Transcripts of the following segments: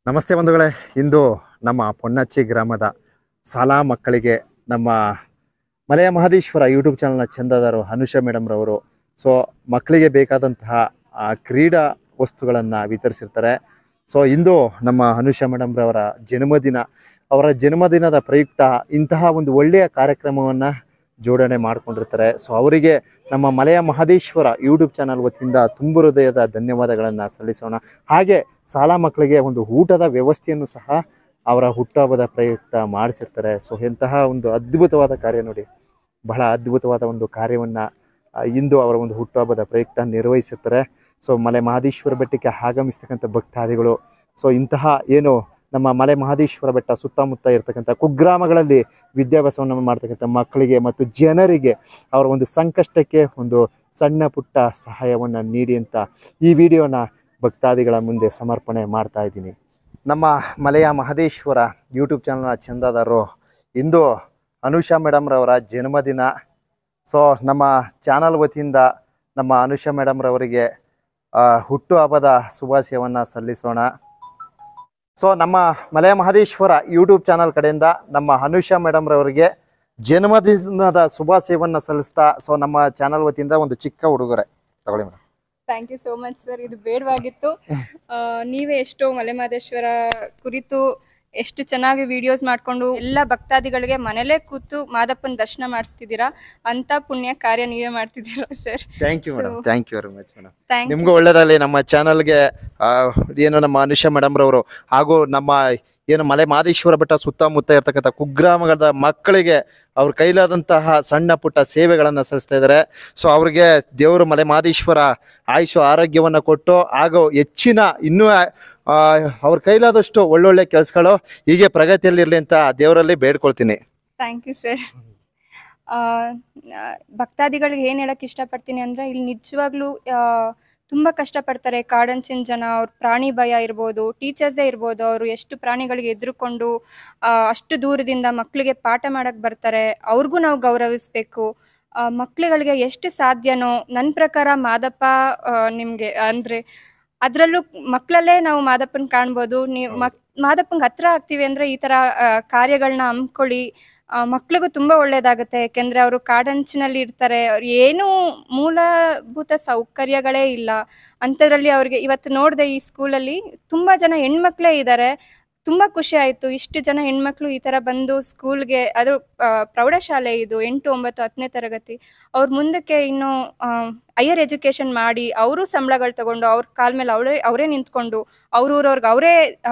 ನಮಸ್ತೆ ಬಂಧುಗಳೇ ಇಂದು ನಮ್ಮ ಪೊನ್ನಚ್ಚಿ ಗ್ರಾಮದ ಶಾಲಾ ಮಕ್ಕಳಿಗೆ ನಮ್ಮ ಮಲೆಯ ಮಹದೇಶ್ವರ ಯೂಟ್ಯೂಬ್ ಚಾನಲ್ನ ಚಂದದಾರು ಅನುಷಾ ಮೇಡಮ್ ರವರು ಸೊ ಮಕ್ಕಳಿಗೆ ಬೇಕಾದಂತಹ ಆ, ಕ್ರೀಡಾ ವಸ್ತುಗಳನ್ನು ವಿತರಿಸಿರ್ತಾರೆ ಸೊ ಇಂದು ನಮ್ಮ ಅನುಷಾ ಮೇಡಮ್ ರವರ ಜನ್ಮದಿನ ಅವರ ಜನ್ಮದಿನದ ಪ್ರಯುಕ್ತ ಇಂತಹ ಒಂದು ಒಳ್ಳೆಯ ಕಾರ್ಯಕ್ರಮವನ್ನು ಜೋಡಣೆ ಮಾಡಿಕೊಂಡಿರ್ತಾರೆ ಸೊ ಅವರಿಗೆ ನಮ್ಮ ಮಲೆಯ ಮಹದೇಶ್ವರ ಯೂಟ್ಯೂಬ್ ಚಾನಲ್ ವತಿಯಿಂದ ತುಂಬು ಹೃದಯದ ಧನ್ಯವಾದಗಳನ್ನು ಸಲ್ಲಿಸೋಣ ಹಾಗೆ ಶಾಲಾ ಮಕ್ಕಳಿಗೆ ಒಂದು ಊಟದ ವ್ಯವಸ್ಥೆಯನ್ನು ಸಹ ಅವರ ಹುಟ್ಟುಹಬ್ಬದ ಪ್ರಯುಕ್ತ ಮಾಡಿಸಿರ್ತಾರೆ ಸೊ ಎಂತಹ ಒಂದು ಅದ್ಭುತವಾದ ಕಾರ್ಯ ನೋಡಿ ಬಹಳ ಅದ್ಭುತವಾದ ಒಂದು ಕಾರ್ಯವನ್ನು ಇಂದು ಅವರ ಒಂದು ಹುಟ್ಟುಹಬ್ಬದ ಪ್ರಯುಕ್ತ ನಿರ್ವಹಿಸಿರ್ತಾರೆ ಸೊ ಮಲೆ ಮಹದೇಶ್ವರ ಬೆಟ್ಟಕ್ಕೆ ಆಗಮಿಸ್ತಕ್ಕಂಥ ಭಕ್ತಾದಿಗಳು ಸೊ ಇಂತಹ ಏನು ನಮ್ಮ ಮಲೆ ಮಹದೇಶ್ವರ ಬೆಟ್ಟ ಸುತ್ತಮುತ್ತ ಇರತಕ್ಕಂಥ ಕುಗ್ರಾಮಗಳಲ್ಲಿ ವಿದ್ಯಾಭ್ಯಾಸವನ್ನು ಮಾಡ್ತಕ್ಕಂಥ ಮಕ್ಕಳಿಗೆ ಮತ್ತು ಜನರಿಗೆ ಅವರ ಒಂದು ಸಂಕಷ್ಟಕ್ಕೆ ಒಂದು ಸಣ್ಣ ಪುಟ್ಟ ಸಹಾಯವನ್ನು ನೀಡಿ ಅಂತ ಈ ವಿಡಿಯೋನ ಭಕ್ತಾದಿಗಳ ಮುಂದೆ ಸಮರ್ಪಣೆ ಮಾಡ್ತಾ ಇದ್ದೀನಿ ನಮ್ಮ ಮಲೆಯ ಮಹದೇಶ್ವರ ಯೂಟ್ಯೂಬ್ ಚಾನಲ್ನ ಚಂದಾದಾರರು ಇಂದು ಅನುಷಾ ಮೇಡಮ್ರವರ ಜನ್ಮದಿನ ಸೊ ನಮ್ಮ ಚಾನಲ್ ವತಿಯಿಂದ ನಮ್ಮ ಅನುಷಾ ಮೇಡಮ್ರವರಿಗೆ ಹುಟ್ಟು ಹಬ್ಬದ ಶುಭಾಶಯವನ್ನು ಸಲ್ಲಿಸೋಣ ಸೊ ನಮ್ಮ ಮಲೆಯ ಮಹದೇಶ್ವರ ಯೂಟ್ಯೂಬ್ ಚಾನಲ್ ಕಡೆಯಿಂದ ನಮ್ಮ ಅನುಷಾ ಮೇಡಮ್ರವರಿಗೆ ಜನ್ಮದಿನದ ಶುಭಾಶಯವನ್ನು ಸಲ್ಲಿಸ್ತಾ ಸೊ ನಮ್ಮ ಚಾನಲ್ ವತಿಯಿಂದ ಒಂದು ಚಿಕ್ಕ ಉಡುಗೊರೆ ತಗೊಳ್ಳಿ madam thank you so much sir ಇದು ಬೇಡವಾಗಿತ್ತು ಆ, ನೀವೇ ಎಷ್ಟೋ ಮಲೆಮಹದೇಶ್ವರ ಕುರಿತು ಎಷ್ಟು ಚೆನ್ನಾಗಿ ವಿಡಿಯೋಸ್ ಮಾಡಿಕೊಂಡು ಎಲ್ಲ ಭಕ್ತಾದಿಗಳಿಗೆ ಮನೇಲೇ ಕೂತು ಮಾದಪ್ಪನ ದರ್ಶನ ಮಾಡಿಸ್ತಿದ್ದೀರಾ ಅಂತ ಪುಣ್ಯ ಕಾರ್ಯ ನೀವೇ ಮಾಡ್ತಿದ್ದೀರಾ sir thank you madam So- thank you very much madam thank ನಿಮ್ಗೂ ಒಳ್ಳೇದಾಗಲಿ ನಮ್ಮ ಚಾನಲ್ಗೆ ಏನು ನಮ್ಮ ಅನುಷಾ ಮೇಡಮ್ರವರು ಹಾಗೂ ನಮ್ಮ ಏನು ಮಲೆ ಮಾದೇಶ್ವರ ಬೆಟ್ಟ ಸುತ್ತಮುತ್ತ ಇರ್ತಕ್ಕಂಥ ಕುಗ್ರಾಮಗಳ ಮಕ್ಕಳಿಗೆ ಅವ್ರ ಕೈಲಾದಂತಹ ಸಣ್ಣ ಪುಟ್ಟ ಸೇವೆಗಳನ್ನು ಸಲ್ಲಿಸ್ತಾ ಇದ್ದಾರೆ ಸೊ ಅವ್ರಿಗೆ ದೇವರು ಮಲೆ ಮಾದೇಶ್ವರ ಆಯುಷು ಆರೋಗ್ಯವನ್ನು ಕೊಟ್ಟು ಹಾಗೂ ಹೆಚ್ಚಿನ ಇನ್ನೂ ಆ, ಅವ್ರ ಕೈಲಾದಷ್ಟು ಒಳ್ಳೊಳ್ಳೆ ಕೆಲಸಗಳು ಹೀಗೆ ಪ್ರಗತಿಯಲ್ಲಿರಲಿ ಅಂತ ದೇವರಲ್ಲಿ ಬೇಡ್ಕೊಳ್ತೀನಿ ಥ್ಯಾಂಕ್ ಯು ಸರ್ ಭಕ್ತಾದಿಗಳಿಗೆ ಏನು ಹೇಳಕ್ಕೆ ಇಷ್ಟಪಡ್ತೀನಿ ಅಂದರೆ ಇಲ್ಲಿ ನಿಜವಾಗ್ಲೂ ತುಂಬ ಕಷ್ಟಪಡ್ತಾರೆ ಕಾಡಂಚಿನ ಜನ ಅವ್ರ ಪ್ರಾಣಿ ಭಯ ಇರ್ಬೋದು ಟೀಚರ್ಸೇ ಇರ್ಬೋದು ಅವರು ಎಷ್ಟು ಪ್ರಾಣಿಗಳಿಗೆ ಎದುರುಕೊಂಡು ಅಷ್ಟು ದೂರದಿಂದ ಮಕ್ಕಳಿಗೆ ಪಾಠ ಮಾಡಕ್ಕೆ ಬರ್ತಾರೆ ಅವ್ರಿಗೂ ನಾವು ಗೌರವಿಸಬೇಕು ಮಕ್ಕಳುಗಳಿಗೆ ಎಷ್ಟು ಸಾಧ್ಯನೋ ನನ್ನ ಪ್ರಕಾರ ಮಾದಪ್ಪ ನಿಮಗೆ ಅಂದರೆ ಅದರಲ್ಲೂ ಮಕ್ಕಳಲ್ಲೇ ನಾವು ಮಾದಪ್ಪನ ಕಾಣ್ಬೋದು ನೀವು ಮಕ್ ಮಾದಪ್ಪಂಗೆ ಹತ್ರ ಆಗ್ತೀವಿ ಅಂದರೆ ಈ ಥರ ಕಾರ್ಯಗಳನ್ನ ಹಮ್ಕೊಳ್ಳಿ ಆ, ಮಕ್ಳಿಗೂ ತುಂಬ ಒಳ್ಳೇದಾಗುತ್ತೆ ಯಾಕೆಂದರೆ ಅವರು ಕಾಡಂಚಿನಲ್ಲಿ ಇರ್ತಾರೆ ಅವ್ರು ಏನೂ ಮೂಲಭೂತ ಸೌಕರ್ಯಗಳೇ ಇಲ್ಲ ಅಂಥದ್ರಲ್ಲಿ ಅವ್ರಿಗೆ ಇವತ್ತು ನೋಡಿದೆ ಈ ಸ್ಕೂಲಲ್ಲಿ ತುಂಬ ಜನ ಹೆಣ್ಮಕ್ಳೇ ಇದ್ದಾರೆ ತುಂಬ ಖುಷಿ ಆಯಿತು ಇಷ್ಟು ಜನ ಹೆಣ್ಮಕ್ಳು ಈ ಥರ ಬಂದು ಸ್ಕೂಲ್ಗೆ ಅದು ಆ, ಪ್ರೌಢಶಾಲೆ ಇದು ಎಂಟು ಒಂಬತ್ತು ಹತ್ತನೇ ತರಗತಿ ಅವ್ರ ಮುಂದಕ್ಕೆ ಇನ್ನು ಹೈಯರ್ ಎಜುಕೇಷನ್ ಮಾಡಿ ಅವರು ಸಂಬಳಗಳು ತಗೊಂಡು ಅವ್ರ ಕಾಲ ಮೇಲೆ ಅವರೇ ಅವರೇ ನಿಂತ್ಕೊಂಡು ಅವ್ರೂರವ್ರಿಗೆ ಅವರೇ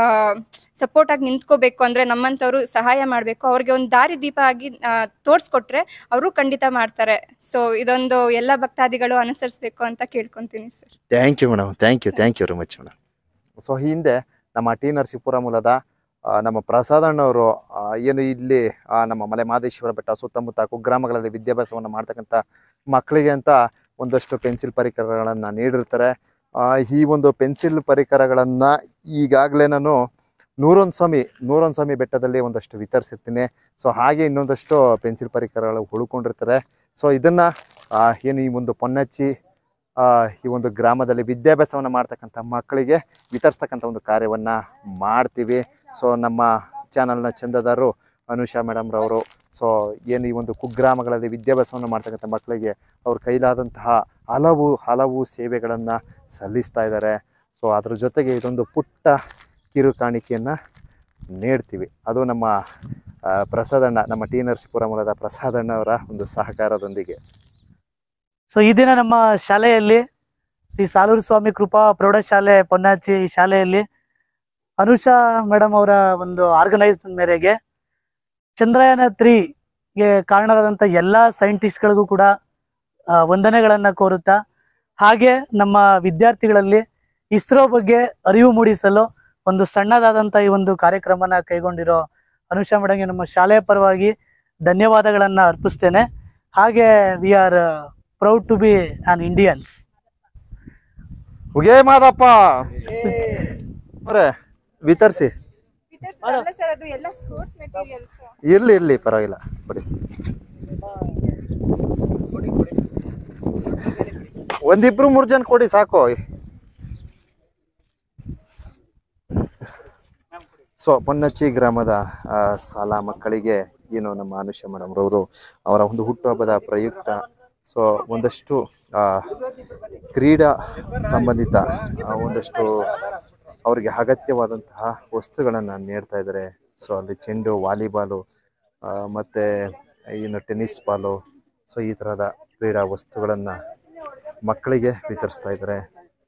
ಸಪೋರ್ಟ್ ಆಗಿ ನಿಂತ್ಕೋಬೇಕು ಅಂದರೆ ನಮ್ಮಂಥವ್ರು ಸಹಾಯ ಮಾಡಬೇಕು ಅವ್ರಿಗೆ ಒಂದು ದಾರಿ ದೀಪ ಆಗಿ ತೋರಿಸ್ಕೊಟ್ರೆ ಅವರು ಖಂಡಿತ ಮಾಡ್ತಾರೆ ಸೊ ಇದೊಂದು ಎಲ್ಲ ಭಕ್ತಾದಿಗಳು ಅನುಸರಿಸ್ಬೇಕು ಅಂತ ಕೇಳ್ಕೊತೀನಿ sir thank you madam thank you thank you very much madam so ಹಿಂದೆ ನಮ್ಮ ಟಿ ನರಸೀಪುರ ಮೂಲದ ಆ, ನಮ್ಮ ಪ್ರಸಾದಣ್ಣವರು ಆ, ಏನು ಇಲ್ಲಿ ಆ, ನಮ್ಮ ಮಲೆ ಮಹದೇಶ್ವರ ಬೆಟ್ಟ ಸುತ್ತಮುತ್ತ ಕುಗ್ರಾಮಗಳಲ್ಲಿ ವಿದ್ಯಾಭ್ಯಾಸವನ್ನು ಮಾಡ್ತಕ್ಕಂಥ ಮಕ್ಕಳಿಗೆ ಅಂತ ಒಂದಷ್ಟು ಪೆನ್ಸಿಲ್ ಪರಿಕರಗಳನ್ನು ನೀಡಿರ್ತಾರೆ ಆ, ಈ ಒಂದು ಪೆನ್ಸಿಲ್ ಪರಿಕರಗಳನ್ನು ಈಗಾಗಲೇ ನಾನು ನೂರೊಂದು ಸ್ವಾಮಿ ನೂರೊಂದು ಸ್ವಾಮಿ ಬೆಟ್ಟದಲ್ಲಿ ಒಂದಷ್ಟು ವಿತರಿಸಿರ್ತೀನಿ ಸೊ ಹಾಗೆ ಇನ್ನೊಂದಷ್ಟು ಪೆನ್ಸಿಲ್ ಪರಿಕರಗಳು ಉಳ್ಕೊಂಡಿರ್ತಾರೆ ಸೊ ಇದನ್ನು ಏನು ಈ ಒಂದು ಪೊನ್ನಚ್ಚಿ ಆ, ಈ ಒಂದು ಗ್ರಾಮದಲ್ಲಿ ವಿದ್ಯಾಭ್ಯಾಸವನ್ನು ಮಾಡ್ತಕ್ಕಂಥ ಮಕ್ಕಳಿಗೆ ವಿತರಿಸ್ತಕ್ಕಂಥ ಒಂದು ಕಾರ್ಯವನ್ನು ಮಾಡ್ತೀವಿ ಸೊ ನಮ್ಮ ಚಾನಲ್ನ ಚಂದದಾರರು ಅನುಷಾ ಮೇಡಮ್ರವರು ಸೊ ಏನು ಈ ಒಂದು ಕುಗ್ರಾಮಗಳಲ್ಲಿ ವಿದ್ಯಾಭ್ಯಾಸವನ್ನು ಮಾಡ್ತಕ್ಕಂಥ ಮಕ್ಕಳಿಗೆ ಅವ್ರ ಕೈಲಾದಂತಹ ಹಲವು ಹಲವು ಸೇವೆಗಳನ್ನು ಸಲ್ಲಿಸ್ತಾ ಇದ್ದಾರೆ ಸೊ ಅದ್ರ ಜೊತೆಗೆ ಇದೊಂದು ಪುಟ್ಟ ಕಿರು ಕಾಣಿಕೆಯನ್ನು ನೀಡ್ತೀವಿ ಅದು ನಮ್ಮ ಆ, ಪ್ರಸಾದಣ್ಣ ನಮ್ಮ ಟಿ ನರಸೀಪುರ ಮೂಲದ ಪ್ರಸಾದಣ್ಣ ಅವರ ಒಂದು ಸಹಕಾರದೊಂದಿಗೆ ಸೊ ಈ ದಿನ ನಮ್ಮ ಶಾಲೆಯಲ್ಲಿ ಶ್ರೀ ಸಾಲೂರು ಸ್ವಾಮಿ ಕೃಪಾ ಪ್ರೌಢಶಾಲೆ ಪೊನ್ನಾಚಿ ಶಾಲೆಯಲ್ಲಿ ಅನುಷಾ ಮೇಡಮ್ ಅವರ ಒಂದು ಆರ್ಗನೈಸ್ ಮೇರೆಗೆ ಚಂದ್ರಯಾನ ತ್ರೀಗೆ ಕಾರಣರಾದಂಥ ಎಲ್ಲ ಸೈಂಟಿಸ್ಟ್ಗಳಿಗೂ ಕೂಡ ಆ, ವಂದನೆಗಳನ್ನು ಕೋರುತ್ತಾ ಹಾಗೆ ನಮ್ಮ ವಿದ್ಯಾರ್ಥಿಗಳಲ್ಲಿ ಇಸ್ರೋ ಬಗ್ಗೆ ಅರಿವು ಮೂಡಿಸಲು ಒಂದು ಸಣ್ಣದಾದಂಥ ಈ ಒಂದು ಕಾರ್ಯಕ್ರಮನ ಕೈಗೊಂಡಿರೋ ಅನುಷಾ ಮೇಡಮ್ಗೆ ನಮ್ಮ ಶಾಲೆಯ ಪರವಾಗಿ ಧನ್ಯವಾದಗಳನ್ನು ಅರ್ಪಿಸ್ತೇನೆ ಹಾಗೆ we are proud to be an Indians ಹುಗೇ ಮಾದಪ್ಪ ಅವರೇ ವಿತರಿಸಿ ಸರ್ ಅದು ಎಲ್ಲ ಸ್ಪೋರ್ಟ್ಸ್ ಮೆಟೀರಿಯಲ್ಸ್ ಇರ್ಲಿ ಇರ್ಲಿ ಪರವಾಗಿಲ್ಲ ಕೊಡಿ ಒಂದಿಬ್ರು ಮೂರು ಜನ ಕೊಡಿ ಸಾಕು ಸೊ ಪೊನ್ನಚ್ಚಿ ಗ್ರಾಮದ ಆ, ಶಾಲಾ ಮಕ್ಕಳಿಗೆ ಏನು ನಮ್ಮ ಅನುಷ ಮೇಡಮ್ ರವರು ಅವರ ಒಂದು ಹುಟ್ಟುಹಬ್ಬದ ಪ್ರಯುಕ್ತ ಸೊ ಒಂದಷ್ಟು ಆ, ಕ್ರೀಡಾ ಸಂಬಂಧಿತ ಆ, ಒಂದಷ್ಟು ಅವರಿಗೆ ಅಗತ್ಯವಾದಂತಹ ವಸ್ತುಗಳನ್ನು ನೀಡ್ತಾ ಇದ್ದಾರೆ ಸೊ ಅಲ್ಲಿ ಚೆಂಡು ವಾಲಿಬಾಲು ಆ, ಮತ್ತೆ ಏನು ಟೆನ್ನಿಸ್ ಬಾಲು ಸೊ ಈ ಥರದ ಕ್ರೀಡಾ ವಸ್ತುಗಳನ್ನು ಮಕ್ಕಳಿಗೆ ವಿತರಿಸ್ತಾ ಇದ್ದಾರೆ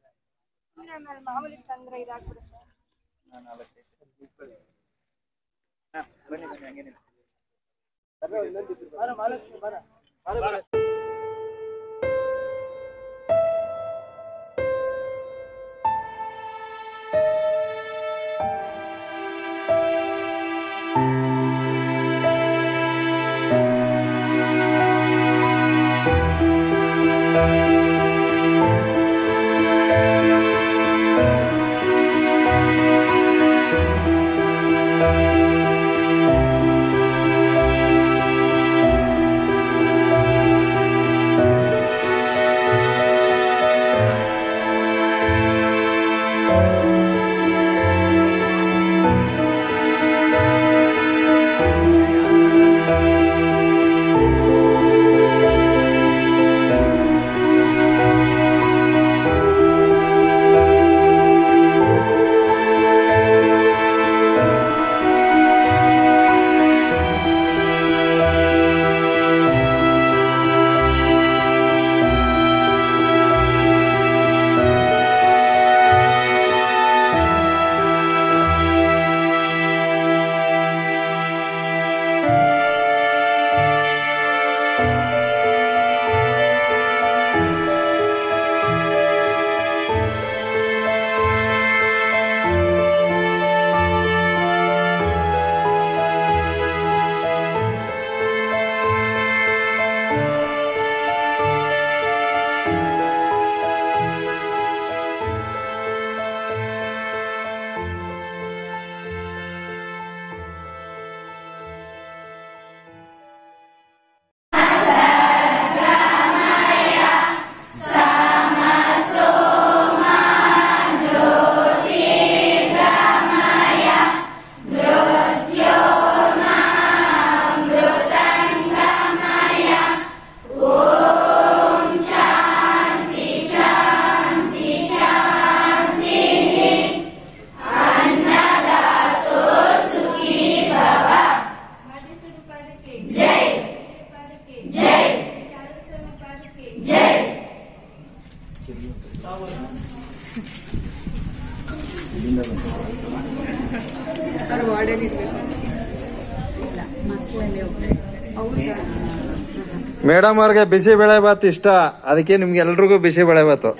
ಮೇಡಮ್ ಅವ್ರಿಗೆ ಬಿಸಿ ಬೆಳೆ ಬಾತ್ ಇಷ್ಟ ಅದಕ್ಕೆ ನಿಮ್ಗೆ ಎಲ್ರಿಗೂ ಬಿಸಿ ಬೆಳೆ ಬಾತು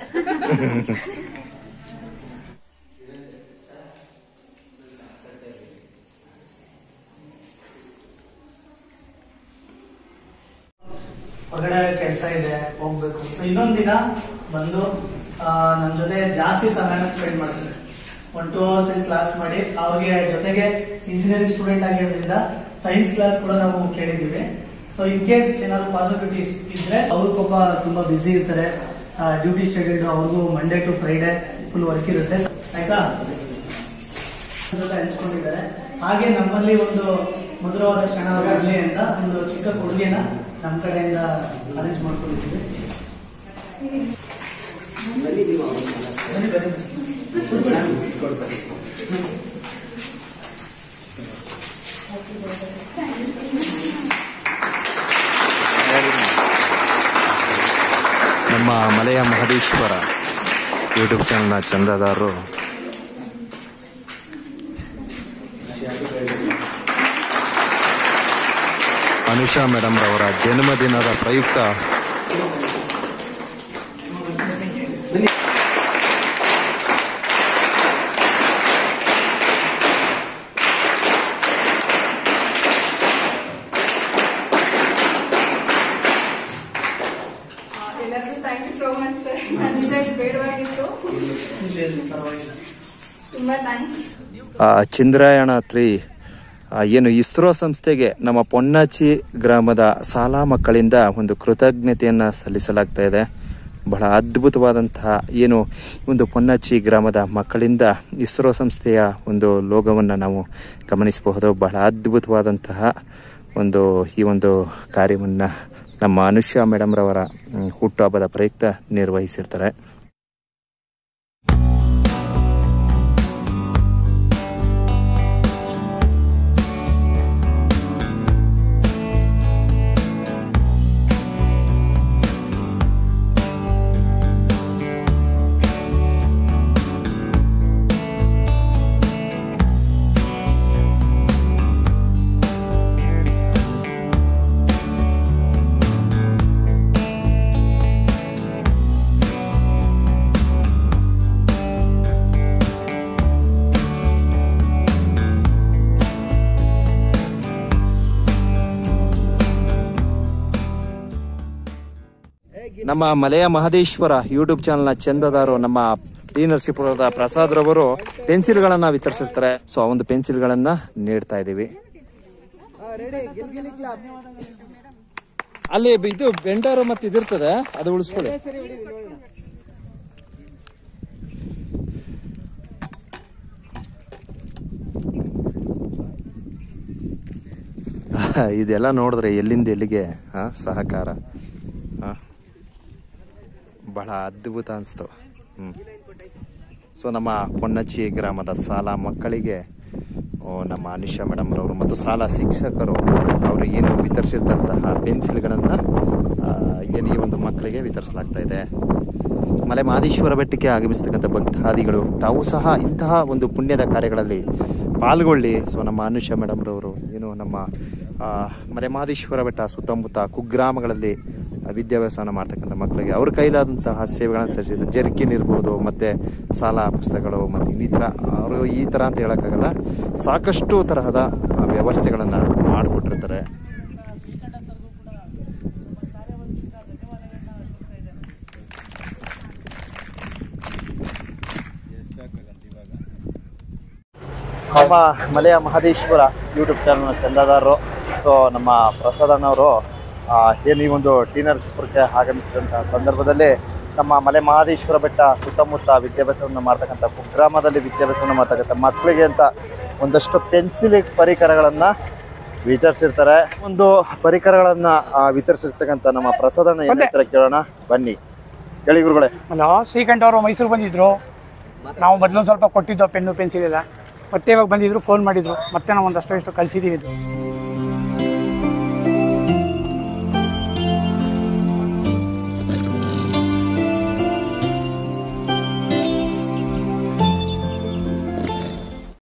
ಹೊರಗಡೆ ಕೆಲಸ ಇದೆ ಹೋಗ್ಬೇಕು ಸೊ ಇನ್ನೊಂದ್ ದಿನ ಬಂದು ನನ್ನ ಜೊತೆ ಜಾಸ್ತಿ ಸಮಯನ ಸ್ಪೆಂಡ್ ಮಾಡ್ತಾರೆ ಒನ್ ಟೂ ಅವರ್ಸ್ ಕ್ಲಾಸ್ ಮಾಡಿ ಅವ್ರಿಗೆ ಜೊತೆಗೆ ಇಂಜಿನಿಯರಿಂಗ್ ಸ್ಟೂಡೆಂಟ್ ಆಗಿರೋದ್ರಿಂದ ಸೈನ್ಸ್ ಕ್ಲಾಸ್ ಕೂಡ ನಾವು ಕೇಳಿದ್ದೀವಿ ಸೊ ಇನ್ ಕೇಸ್ ಏನಾದ್ರು ಪಾಸಿಬಿಲಿಟೀಸ್ ಇದ್ರೆ ಅವ್ರ ಪಾಪ ತುಂಬಾ ಬ್ಯುಸಿ ಇರ್ತಾರೆ ಡ್ಯೂಟಿ ಶೆಡ್ಯೂಲ್ಡ್ ಅವ್ರಿಗೂ Monday to Friday full work ಇರುತ್ತೆ ಆಯ್ತಾ ಜೊತೆ ಹಂಚ್ಕೊಂಡಿದ್ದಾರೆ ಹಾಗೆ ನಮ್ಮಲ್ಲಿ ಒಂದು ಮಧುರವಾದ ಕ್ಷಣ ಬರಲಿ ಅಂತ ಒಂದು ಚಿಕ್ಕ ಕೊಡುಗೆನ ನಮ್ಮ ಕಡೆಯಿಂದ ಅರೇಂಜ್ ಮಾಡ್ಕೊಂಡಿದ್ದೀವಿ ಬನ್ನಿ, ಬನ್ನಿ. ಕೂತ್ಕೊಳ್ಳಿ. ನಮ್ಮ ಮಲೆಯ ಮಹದೇಶ್ವರ ಯೂಟ್ಯೂಬ್ ಚಾನಲ್ನ ಚಂದಾದಾರರು ಅನುಷಾ ಮೇಡಮ್ ರವರ ಜನ್ಮದಿನದ ಪ್ರಯುಕ್ತ ಎಲ್ಲರಿಗೂ thank you so much sir ನನ್ನಿಂದ ಬೇಡವಾಗಿತ್ತು ಇಲ್ಲಿ ಇರ್ಲಿ, ಪರವಾಗಿಲ್ಲ ತುಂಬಾ ಥ್ಯಾಂಕ್ಸ್ ಆ, ಚಂದ್ರಯಾನ ತ್ರೀ ಆ, ಏನು ಇಸ್ರೋ ಸಂಸ್ಥೆಗೆ ನಮ್ಮ ಪೊನ್ನಾಚಿ ಗ್ರಾಮದ ಶಾಲಾ ಮಕ್ಕಳಿಂದ ಒಂದು ಕೃತಜ್ಞತೆಯನ್ನು ಸಲ್ಲಿಸಲಾಗ್ತಾ ಇದೆ ಬಹಳ ಅದ್ಭುತವಾದಂತಹ ಏನು ಒಂದು ಪೊನ್ನಾಚಿ ಗ್ರಾಮದ ಮಕ್ಕಳಿಂದ ಇಸ್ರೋ ಸಂಸ್ಥೆಯ ಒಂದು ಲೋಗವನ್ನು ನಾವು ಗಮನಿಸಬಹುದು ಬಹಳ ಅದ್ಭುತವಾದಂತಹ ಒಂದು ಈ ಒಂದು ಕಾರ್ಯವನ್ನು ನಮ್ಮ ಅನುಷ್ಯಾ ಮೇಡಮ್ರವರ ಮ್, ಹುಟ್ಟುಹಬ್ಬದ ಪ್ರಯುಕ್ತ ನಿರ್ವಹಿಸಿರ್ತಾರೆ ನಮ್ಮ ಮಲೆಯ ಮಹದೇಶ್ವರ ಯೂಟ್ಯೂಬ್ ಚಾನಲ್ನ ಚಂದದಾರು ನಮ್ಮ ಟಿ ನರಸೀಪುರದ ಪ್ರಸಾದ್ ರವರು ಪೆನ್ಸಿಲ್ಗಳನ್ನ ವಿತರಿಸಿರ್ತಾರೆ ಸೊ ಆ ಒಂದು ಪೆನ್ಸಿಲ್ಗಳನ್ನ ನೀಡ್ತಾ ಇದ್ದೀವಿ ಅಲ್ಲಿ ಇದು ಬೆಂಡರ್ ಮತ್ತೆ ಇದಿರ್ತದೆ ಅದು ಉಳಿಸ್ಕೊಳ್ಳಿ ಇದೆಲ್ಲ ನೋಡಿದ್ರೆ ಎಲ್ಲಿಂದ ಎಲ್ಲಿಗೆ ಆ, ಸಹಕಾರ ಆ. ಬಹಳ ಅದ್ಭುತ ಅನಿಸ್ತು ಹ್ಞೂ ಸೊ ನಮ್ಮ ಪೊನ್ನಚ್ಚಿ ಗ್ರಾಮದ ಸಾಲ ಮಕ್ಕಳಿಗೆ ಓ, ನಮ್ಮ ಅನುಷಾ ಮೇಡಮ್ರವರು ಮತ್ತು ಶಾಲಾ ಶಿಕ್ಷಕರು ಅವರು ಏನು ವಿತರಿಸಿದಂತಹ ಪೆನ್ಸಿಲ್ಗಳನ್ನು ಏನು ಈ ಒಂದು ಮಕ್ಕಳಿಗೆ ವಿತರಿಸಲಾಗ್ತಾ ಇದೆ ಮಲೆ ಮಹದೇಶ್ವರ ಬೆಟ್ಟಕ್ಕೆ ಆಗಮಿಸ್ತಕ್ಕಂಥ ಭಕ್ತಾದಿಗಳು ತಾವು ಸಹ ಇಂತಹ ಒಂದು ಪುಣ್ಯದ ಕಾರ್ಯಗಳಲ್ಲಿ ಪಾಲ್ಗೊಳ್ಳಿ ಸೊ ನಮ್ಮ ಅನುಷಾ ಮೇಡಮ್ರವರು ಏನು ನಮ್ಮ ಆ, ಮಲೆ ಮಹದೇಶ್ವರ ಬೆಟ್ಟ ಸುತ್ತಮುತ್ತ ಕುಗ್ರಾಮಗಳಲ್ಲಿ ವಿದ್ಯಾಭ್ಯಾಸವನ್ನು ಮಾಡ್ತಕ್ಕಂಥ ಮಕ್ಕಳಿಗೆ ಅವ್ರ ಕೈಲಾದಂತಹ ಸೇವೆಗಳನ್ನು ಸಲ್ಲಿಸಿದ ಜರ್ಕಿನ್ ಇರ್ಬೋದು ಮತ್ತು ಶಾಲಾ ಪುಸ್ತಕಗಳು ಮತ್ತು ಇನ್ನಿತರ ಅವರು ಈ ಥರ ಅಂತ ಹೇಳೋಕ್ಕಾಗಲ್ಲ ಸಾಕಷ್ಟು ತರಹದ ಆ, ವ್ಯವಸ್ಥೆಗಳನ್ನು ಮಾಡಿಕೊಟ್ಟಿರ್ತಾರೆ ನಮ್ಮ ಮಲೆಯ ಮಹದೇಶ್ವರ ಯೂಟ್ಯೂಬ್ ಚಾನಲ್ನ ಚಂದಾದಾರರು ಸೊ ನಮ್ಮ ಪ್ರಸಾದ್ ಅಣ್ಣವರು ಆ, ಏನು ಈ ಒಂದು ಟಿ ನರಸೀಪುರಕ್ಕೆ ಆಗಮಿಸಿದಂತಹ ಸಂದರ್ಭದಲ್ಲಿ ನಮ್ಮ ಮಲೆ ಮಹದೇಶ್ವರ ಬೆಟ್ಟ ಸುತ್ತಮುತ್ತ ವಿದ್ಯಾಭ್ಯಾಸವನ್ನು ಮಾಡ್ತಕ್ಕಂಥ ಕುಗ್ರಾಮದಲ್ಲಿ ವಿದ್ಯಾಭ್ಯಾಸವನ್ನು ಮಾಡ್ತಕ್ಕಂಥ ಮಕ್ಕಳಿಗೆ ಅಂತ ಒಂದಷ್ಟು ಪೆನ್ಸಿಲ್ ಪರಿಕರಗಳನ್ನು ವಿತರಿಸಿರ್ತಾರೆ ಒಂದು ಪರಿಕರಗಳನ್ನು ವಿತರಿಸಿರ್ತಕ್ಕಂಥ ನಮ್ಮ ಪ್ರಸಾದ್ ಅಣ್ಣ ಏನ್ ಹೇಳ್ತಾರೆ ಕೇಳೋಣ ಬನ್ನಿ ಹೇಳಿ ಗುರುಗಳೇ ಹಲೋ ಶ್ರೀಕಂಠ ಅವರು ಮೈಸೂರು ಬಂದಿದ್ರು ನಾವು ಮೊದಲು ಸ್ವಲ್ಪ ಕೊಟ್ಟಿದ್ದು ಪೆನ್ನು ಪೆನ್ಸಿಲ್ ಎಲ್ಲ ಮತ್ತೆ ಇವಾಗ ಬಂದಿದ್ರು ಫೋನ್ ಮಾಡಿದ್ರು ಮತ್ತೆ ನಾವು ಒಂದಷ್ಟು ಇಷ್ಟು ಕಲಿಸಿದ್ದೀವಿ ಇದು